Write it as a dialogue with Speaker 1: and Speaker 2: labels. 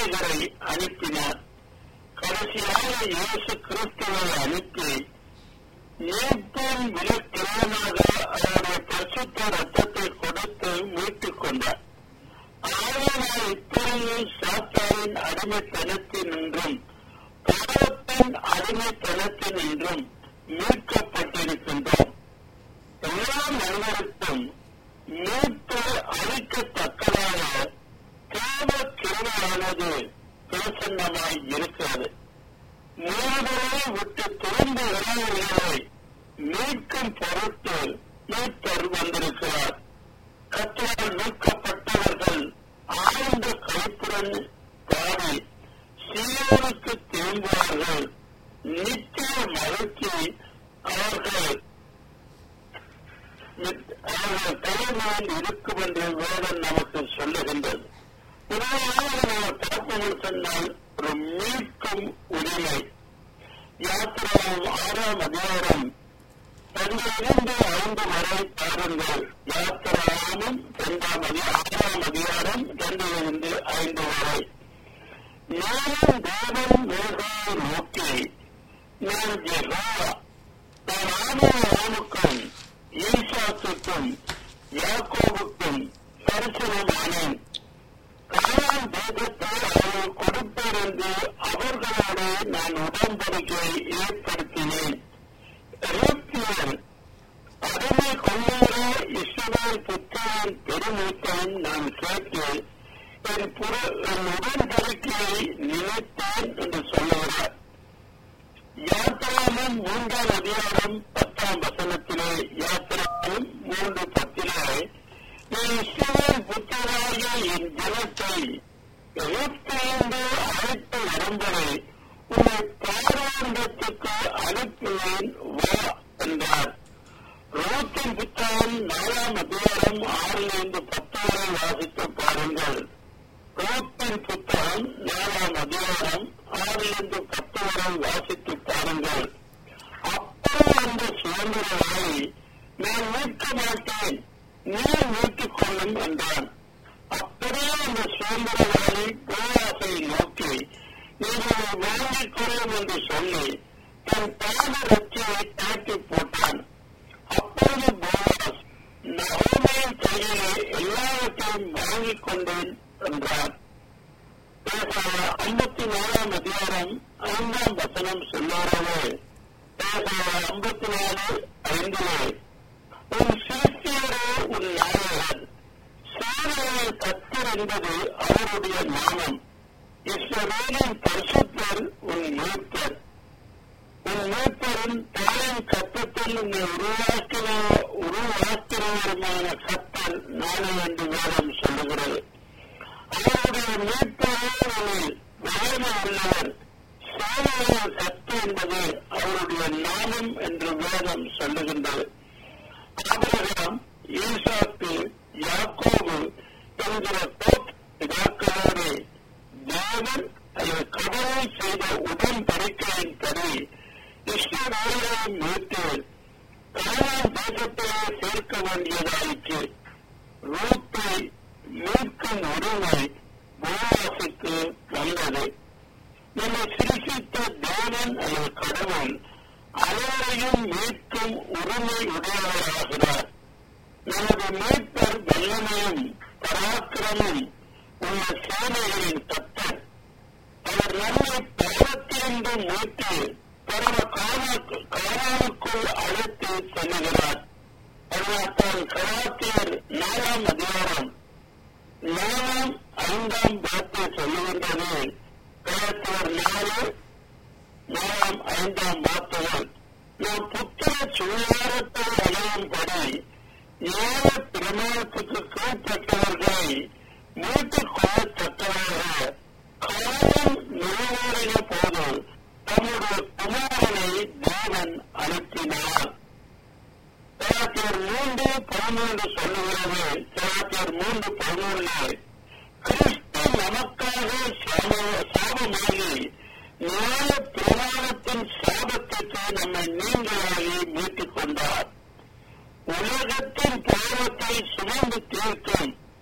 Speaker 1: அநேகரை அனுப்பினார் கடைசியாக இயேசு கிறிஸ்துவை அனுப்பி மீட்பின் விலக்கிரமாக அவருடைய பரிசுத்த ரத்தத்தை கொடுத்து மீட்டுக் கொண்டார் ஆயிரம் இப்பொழுது சாத்தாரின் அடிமைத்தனத்தினின்றும் பாவத்தின் அடிமைத்தனத்தினின்றும் மீட்கப்பட்டிருக்கின்றோம் எல்லா மனிதருக்கும் மீட்பு அளிக்கத்தக்கதாக தேவ கிருமையானது பிரசன்னமாய் இருக்கிறது மூவரை விட்டு திரும்ப இளைஞர்களை மீட்கும் பொருட்டு மீட்பர் வந்திருக்கிறார் கத்தரால் மீட்கப்பட்டவர்கள் ஆழ்ந்த கருப்புடன் பாடி சீரோருக்கு திரும்புவார்கள் நித்திய மகிழ்ச்சி அவர்கள் அவர்கள் தலைமையில் இருக்கும் என்று வேதம் நமக்கு சொல்லுகின்றது உதாரணமாக நாம் பார்ப்போம் சொன்னால் ஒரு மீட்கும் உரிமை யாத்திராவும் ஆறாம் அதிகாரம் பதினைந்து ஐந்து வரை பாருங்கள் யாத்திராவும் இரண்டாம் அதி ஆறாம் அதிகாரம் இரண்டிலிருந்து ஐந்து வரை நானும் தேவன் மேகாவை நோக்கி நான் ஜெகோவா நான் ஆதாரமுக்கும் ஈசாத்துக்கும் யாக்கோவுக்கும் தரிசனமானேன் காலம் தேசத்தை அவர்கள் கொடுப்பேன் என்று அவர்களோடு நான் உடன்படிக்கை ஏற்படுத்தினேன் எகிப்தியர் அடிமை கொள்ளுகிற இஸ்ரவேல் புத்திரன் பெருமூத்தன் நான் கேட்டு என் புற என் உடன்படிக்கையை நினைத்தேன் என்று சொல்லுகிறார் யாத்திராவும் மூன்றாம் அதிகாரம் பத்தாம் வசனத்திலே யாத்திராவும் மூன்று பத்திலே நீ இஸ்ரவேல் புத்திராகிய என் ஜனத்தை எகிப்திலிருந்து அழைத்து வரும்படி உன்னை பாராண்டத்துக்கு அனுப்புவேன் வா என்றார் ரோத்தின் புத்தகம் நாலாம் அதிகாரம் ஆறிலிருந்து பத்து வரை வாசித்து பாருங்கள் ரோத்தின் புத்தகம் நாலாம் அதிகாரம் ஆறிலிருந்து பத்து வரை வாசித்து பாருங்கள் அப்போ அந்த சுதந்திரங்களை நான் மீட்க மாட்டேன் நீ மீட்டுக் கொள்ளும் என்றான் அப்படியே அந்த சுதந்திரவாளி போவாசை நோக்கி நீங்கள் வாங்கிக் கொள்ளும் என்று சொல்லி தன் பாத ரட்சியை தாக்கி போட்டான் அப்பொழுது போவாஸ் நகோமையின் கையிலே எல்லாவற்றையும் வாங்கிக் கொண்டேன் என்றார் ஐம்பத்தி நாலாம் அதிகாரம் ஐந்தாம் வசனம் சொல்லுகிறவே ஐம்பத்தி நாலு ஐந்திலே உன் சிருஷ்டியரோ உன் நாயகன் சாதனை கத்தர் என்பது அவருடைய நாமம் இஸ்ரவேலின் பரிசுத்தர் உன் மூத்தர் உன் மூத்தரும் தாயின் கத்தத்தில் உன்னை உருவாக்கின உருவாக்கிறவருமான கத்தர் நானே என்று வேதம் சொல்லுகிறது அவருடைய மீட்பவர்கள் வயது உள்ளவர் சாதனையின் சத்து என்பது அவருடைய நாமம் என்று வேதம் சொல்லுகின்றது ஆபிரகாம் ஈசாக்கு யாக்கோபு என்கிற பிதாக்களோடு தேவன் அல்லது கடவுள் செய்த உடன்படிக்கையின்படி இஸ்ரவேலை மீட்டு காலான் தேசத்திலே சேர்க்க வேண்டியதாயிற்று ரூத்தை மீட்கும் உரிமை போவாசுக்கு வந்தது நம்மை சிருஷித்த தேவன் அல்லது கடவுள் அனைவரையும் மீட்கும் உரிமை உடையவராகிறார் நமது மீட்பர் வல்லமையும் பராக்கிரமும் உள்ள சேனைகளின் கத்தர் அவர் நம்மை பாவத்திலிருந்து மீட்டு பரவ காலாவுக்குள் அழைத்து செல்லுகிறார் அதனால்தான் கலாத்தியர் நாலாம் அதிகாரம் நாலாம் ஐந்தாம் வார்த்தை சொல்லுகின்றது கலாத்தியர் நாலு நாலாம் ஐந்தாம் வார்த்தைகள் நாம் புத்திர சுகாரத்தை அடையும்படி ஏழ பிரமாணத்துக்கு கீழ்பட்டவர்களை மீட்டுக் கொள்ளத்தக்கவராக காலம் நிறைவேறிய போது தம்முடைய குமாரனை தேவன் அனுப்பினார் கலாத்தியர் மூன்று பதிமூன்று சொல்லுகிறது கலாத்தியர் மூன்று பதிமூன்று கிறிஸ்து நமக்காக சாபமாகி நியாய பிரமாணத்தின் சாபத்திற்கு நம்மை நீங்களாகி மீட்டுக் கொண்டார் உலகத்தின் பாவத்தை சுமந்து தீர்க்கும்